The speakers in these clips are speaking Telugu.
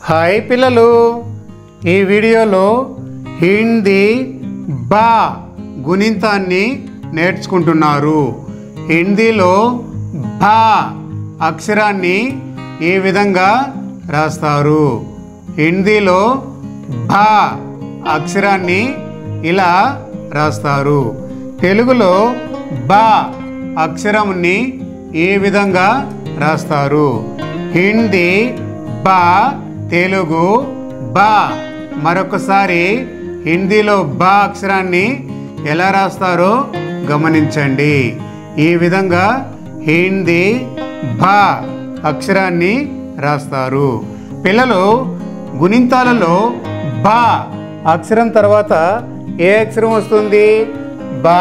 హాయ్ పిల్లలు ఈ వీడియోలో హిందీ బా గుణింతాన్ని నేర్చుకుంటున్నారు హిందీలో బా అక్షరాన్ని ఈ విధంగా రాస్తారు హిందీలో భా అక్షరాన్ని ఇలా రాస్తారు తెలుగులో బా అక్షరంని ఈ విధంగా రాస్తారు హిందీ బా తెలుగు బా మరొకసారి హిందీలో బా అక్షరాన్ని ఎలా రాస్తారో గమనించండి ఈ విధంగా హిందీ బా అక్షరాన్ని రాస్తారు పిల్లలు గుణింతాలలో బా అక్షరం తర్వాత ఏ అక్షరం వస్తుంది బా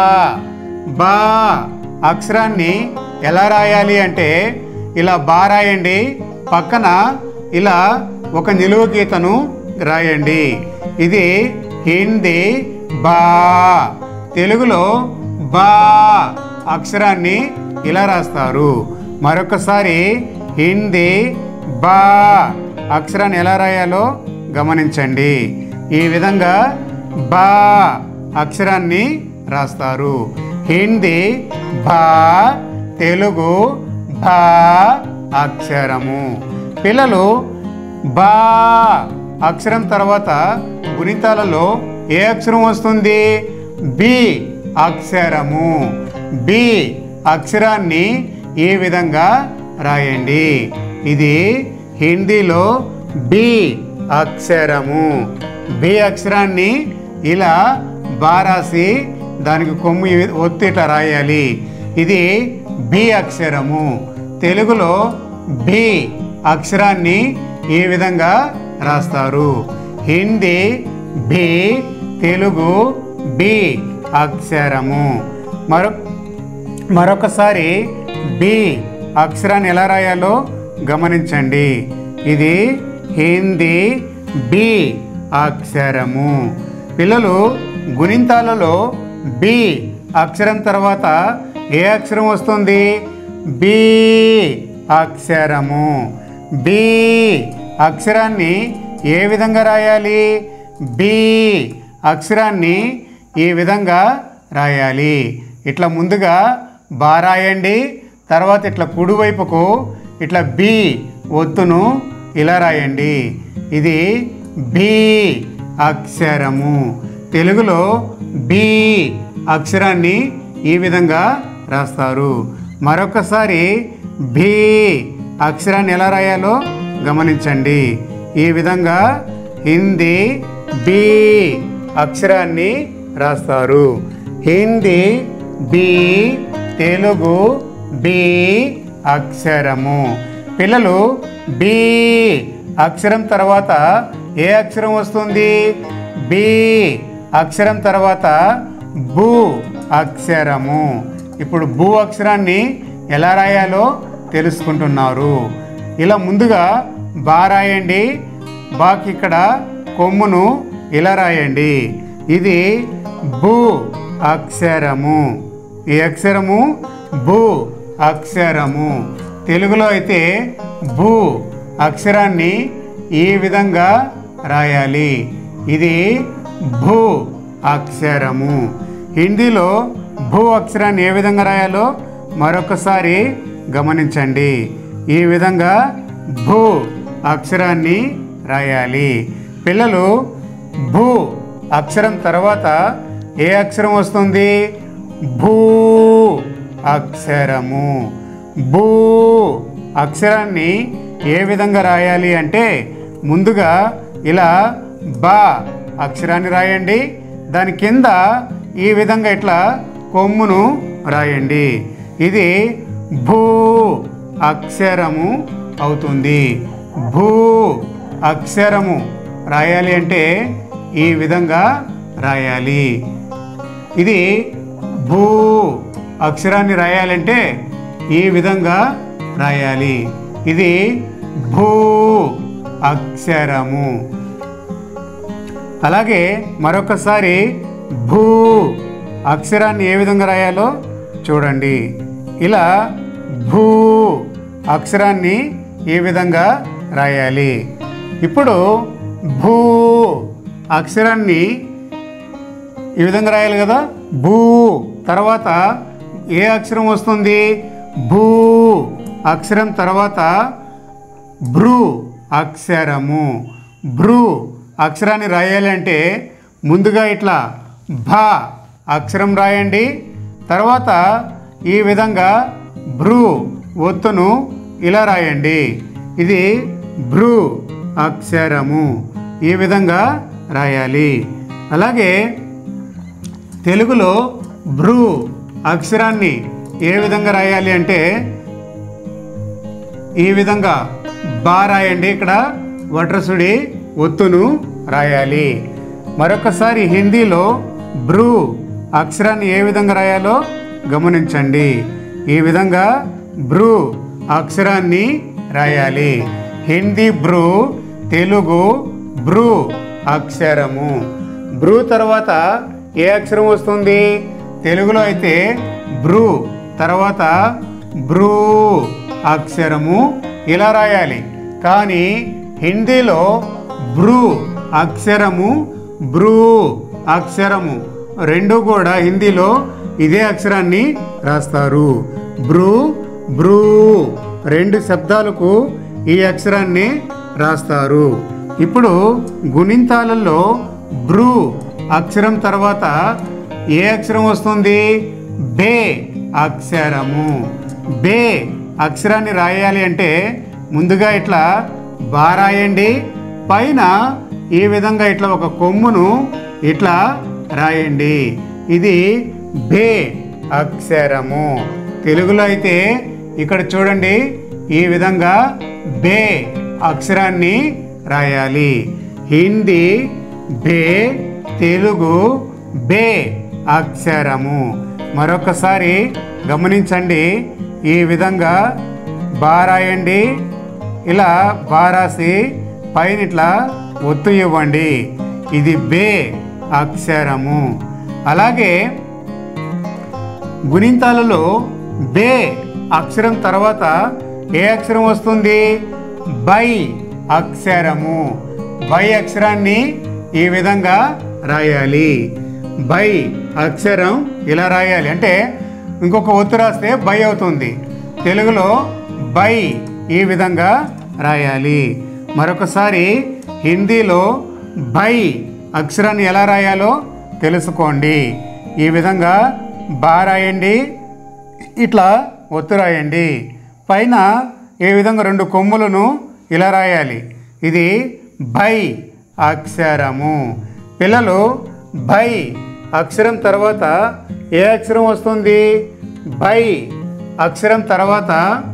బా అక్షరాన్ని ఎలా రాయాలి అంటే ఇలా బా రాయండి పక్కన ఇలా ఒక నిలువు గీతను రాయండి ఇది హిందీ బా తెలుగులో బా అక్షరాన్ని ఇలా రాస్తారు మరొకసారి హిందీ బా అక్షరాన్ని ఎలా రాయాలో గమనించండి ఈ విధంగా బా అక్షరాన్ని రాస్తారు హిందీ భా తెలుగు భా అక్షరము పిల్లలు బా అక్షరం తర్వాత గుణితాలలో ఏ అక్షరం వస్తుంది బి అక్షరము బి అక్షరాన్ని ఈ విధంగా రాయండి ఇది హిందీలో బి అక్షరము బి అక్షరాన్ని ఇలా బారాసి దానికి కొమ్ము ఈ వి- ఒత్తి ఇట్లా రాయాలి ఇది బి అక్షరము తెలుగులో బి అక్షరాన్ని ఈ విధంగా రాస్తారు హిందీ బి తెలుగు బి అక్షరము మరొ మరొకసారి బి అక్షరాన్ని ఎలా రాయాలో గమనించండి ఇది హిందీ బి అక్షరము పిల్లలు గుణింతాలలో బి అక్షరం తర్వాత ఏ అక్షరం వస్తుంది బి అక్షరము బి అక్షరాన్ని ఏ విధంగా రాయాలి బి అక్షరాన్ని ఈ విధంగా రాయాలి ఇట్లా ముందుగా బా రాయండి తర్వాత ఇట్లా కుడివైపుకు ఇట్లా బి ఒత్తును ఇలా రాయండి ఇది బి అక్షరము తెలుగులో బి అక్షరాన్ని ఈ విధంగా రాస్తారు మరొకసారి బి అక్షరాన్ని ఎలా రాయాలో గమనించండి ఈ విధంగా హిందీ బి అక్షరాన్ని రాస్తారు హిందీ బి తెలుగు బి అక్షరము పిల్లలు బి అక్షరం తర్వాత ఏ అక్షరం వస్తుంది బి అక్షరం తర్వాత బు అక్షరము ఇప్పుడు బు అక్షరాన్ని ఎలా రాయాలో తెలుసుకుంటున్నారు ఇలా ముందుగా బా రాయండి బాకి ఇక్కడ కొమ్మును ఇలా రాయండి ఇది బు అక్షరము ఈ అక్షరము బు అక్షరము తెలుగులో అయితే బు అక్షరాన్ని ఈ విధంగా రాయాలి ఇది భూ అక్షరము హిందీలో భూ అక్షరాన్ని ఏ విధంగా రాయాలో మరొకసారి గమనించండి ఈ విధంగా భూ అక్షరాన్ని రాయాలి పిల్లలు భూ అక్షరం తర్వాత ఏ అక్షరం వస్తుంది భూ అక్షరము భూ అక్షరాన్ని ఏ విధంగా రాయాలి అంటే ముందుగా ఇలా బా అక్షరాన్ని రాయండి దాని కింద ఈ విధంగా ఇట్లా కొమ్మును రాయండి ఇది భూ అక్షరము అవుతుంది భూ అక్షరము రాయాలి అంటే ఈ విధంగా రాయాలి ఇది భూ అక్షరాన్ని రాయాలంటే ఈ విధంగా రాయాలి ఇది భూ అక్షరము అలాగే మరొకసారి భూ అక్షరాన్ని ఏ విధంగా రాయాలో చూడండి ఇలా భూ అక్షరాన్ని ఈ విధంగా రాయాలి ఇప్పుడు భూ అక్షరాన్ని ఈ విధంగా రాయాలి కదా భూ తర్వాత ఏ అక్షరం వస్తుంది భూ అక్షరం తర్వాత భ్రూ అక్షరము భ్రూ అక్షరాన్ని రాయాలి అంటే ముందుగా ఇట్లా భ అక్షరం రాయండి తర్వాత ఈ విధంగా భ్రూ ఒత్తును ఇలా రాయండి ఇది భ్రూ అక్షరము ఈ విధంగా రాయాలి అలాగే తెలుగులో భ్రూ అక్షరాన్ని ఏ విధంగా రాయాలి అంటే ఈ విధంగా బా రాయండి ఇక్కడ వట్రసుడి ఒత్తును రాయాలి మరొకసారి హిందీలో బ్రూ అక్షరాన్ని ఏ విధంగా రాయాలో గమనించండి ఈ విధంగా బ్రూ అక్షరాన్ని రాయాలి హిందీ బ్రూ తెలుగు బ్రూ అక్షరము బ్రూ తర్వాత ఏ అక్షరం వస్తుంది తెలుగులో అయితే బ్రూ తర్వాత బ్రూ అక్షరము ఇలా రాయాలి కానీ హిందీలో బ్రూ అక్షరము బ్రూ అక్షరము రెండు కూడా హిందీలో ఇదే అక్షరాన్ని రాస్తారు బ్రూ బ్రూ రెండు శబ్దాలకు ఈ అక్షరాన్ని రాస్తారు ఇప్పుడు గుణింతాలలో బ్రూ అక్షరం తర్వాత ఏ అక్షరం వస్తుంది బే అక్షరము బే అక్షరాన్ని రాయాలి అంటే ముందుగా ఇట్లా బా రాయండి పైన ఈ విధంగా ఇట్లా ఒక కొమ్మును ఇట్లా రాయండి ఇది బే అక్షరము తెలుగులో అయితే ఇక్కడ చూడండి ఈ విధంగా బే అక్షరాన్ని రాయాలి హిందీ బే తెలుగు బే అక్షరము మరొకసారి గమనించండి ఈ విధంగా బా రాయండి ఇలా బా రాసి పైన ఇట్లా ఒత్తు ఇవ్వండి ఇది బే అక్షరము అలాగే గుణింతాలలో బే అక్షరం తర్వాత ఏ అక్షరం వస్తుంది బై అక్షరము బై అక్షరాన్ని ఈ విధంగా రాయాలి బై అక్షరం ఇలా రాయాలి అంటే ఇంకొక ఒత్తు రాస్తే బై అవుతుంది తెలుగులో బై ఈ విధంగా రాయాలి మరొకసారి హిందీలో బై అక్షరాన్ని ఎలా రాయాలో తెలుసుకోండి ఈ విధంగా బా రాయండి ఇట్లా ఒత్తు రాయండి పైన ఏ విధంగా రెండు కొమ్ములను ఇలా రాయాలి ఇది బై అక్షరము పిల్లలు బై అక్షరం తర్వాత ఏ అక్షరం వస్తుంది బై అక్షరం తర్వాత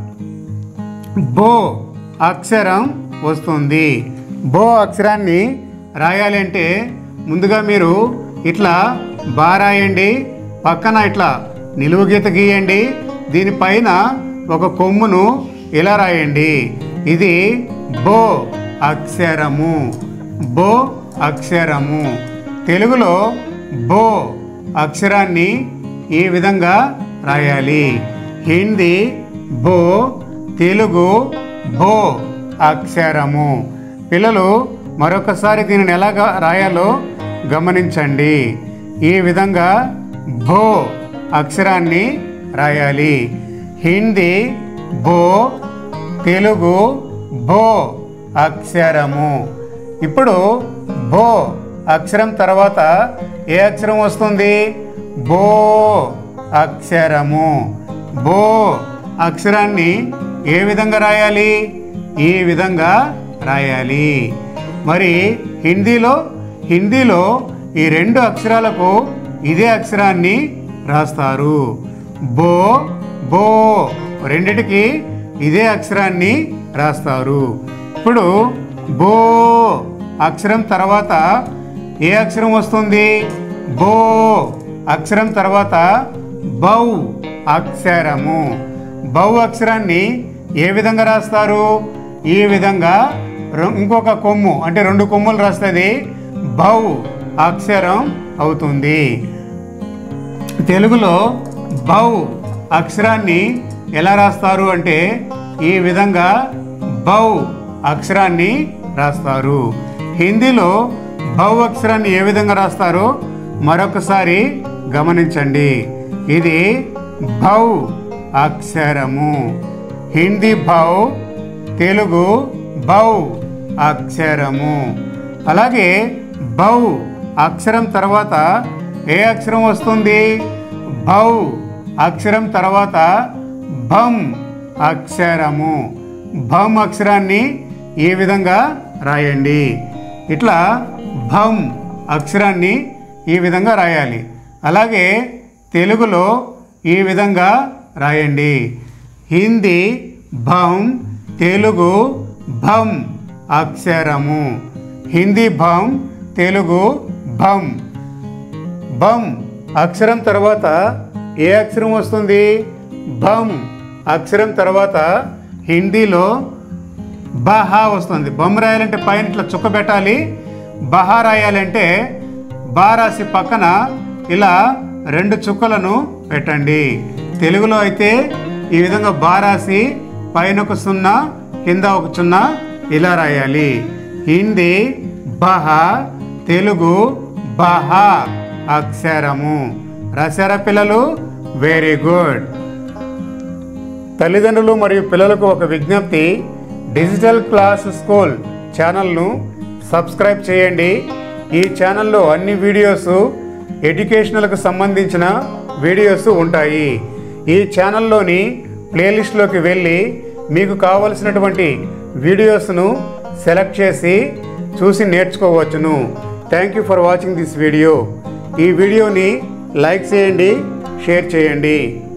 బో అక్షరం వస్తుంది బో అక్షరాన్ని రాయాలి అంటే ముందుగా మీరు ఇట్లా బా రాయండి పక్కన ఇట్లా నిలువు గీత గీయండి దీనిపైన ఒక కొమ్మును ఇలా రాయండి ఇది బో అక్షరము బో అక్షరము తెలుగులో బో అక్షరాన్ని ఈ విధంగా రాయాలి హిందీ బో తెలుగు బో అక్షరము పిల్లలు మరొకసారి దీనిని ఎలాగా రాయాలో గమనించండి ఈ విధంగా భో అక్షరాన్ని రాయాలి హిందీ బో తెలుగు బో అక్షరము ఇప్పుడు బో అక్షరం తర్వాత ఏ అక్షరం వస్తుంది బో అక్షరము బో అక్షరాన్ని ఏ విధంగా రాయాలి ఈ విధంగా రాయాలి మరి హిందీలో హిందీలో ఈ రెండు అక్షరాలకు ఇదే అక్షరాన్ని రాస్తారు బో బో రెండిటికి ఇదే అక్షరాన్ని రాస్తారు ఇప్పుడు బో అక్షరం తర్వాత ఏ అక్షరం వస్తుంది బో అక్షరం తర్వాత బౌ అక్షరము బౌ అక్షరాన్ని ఏ విధంగా రాస్తారు ఈ విధంగా రె- ఇంకొక కొమ్ము అంటే రెండు కొమ్ములు రాస్తుంది బౌ అక్షరం అవుతుంది తెలుగులో బౌ అక్షరాన్ని ఎలా రాస్తారు అంటే ఈ విధంగా బౌ అక్షరాన్ని రాస్తారు హిందీలో భౌ అక్షరాన్ని ఏ విధంగా రాస్తారో మరొకసారి గమనించండి ఇది భౌ అక్షరము హిందీ భౌ తెలుగు భౌ అక్షరము అలాగే భౌ అక్షరం తర్వాత ఏ అక్షరం వస్తుంది భౌ అక్షరం తర్వాత భం అక్షరము భం అక్షరాన్ని ఈ విధంగా రాయండి ఇట్లా భం అక్షరాన్ని ఈ విధంగా రాయాలి అలాగే తెలుగులో ఈ విధంగా రాయండి హిందీ భం తెలుగు భం అక్షరము హిందీ భం తెలుగు భం బం అక్షరం తర్వాత ఏ అక్షరం వస్తుంది బం అక్షరం తర్వాత హిందీలో బహా వస్తుంది బొమ్మ రాయాలంటే పైన ఇట్లా చుక్క పెట్టాలి బహా రాయాలంటే బా రాసి పక్కన ఇలా రెండు చుక్కలను పెట్టండి తెలుగులో అయితే ఈ విధంగా బా రాసి పైన ఒక సున్నా కింద ఒక సున్నా ఇలా రాయాలి హిందీ బహ తెలుగు బహ అక్షరము రాశారా పిల్లలు వెరీ గుడ్ తల్లిదండ్రులు మరియు పిల్లలకు ఒక విజ్ఞప్తి డిజిటల్ క్లాస్ స్కూల్ ఛానల్ను సబ్స్క్రైబ్ చేయండి ఈ ఛానల్లో అన్ని వీడియోస్ ఎడ్యుకేషనల్కు సంబంధించిన వీడియోస్ ఉంటాయి ఈ ఛానల్లోని ప్లేలిస్ట్లోకి వెళ్ళి మీకు కావలసినటువంటి వీడియోస్ను సెలెక్ట్ చేసి చూసి నేర్చుకోవచ్చును thank you for watching this video ఈ వీడియోని లైక్ చేయండి షేర్ చేయండి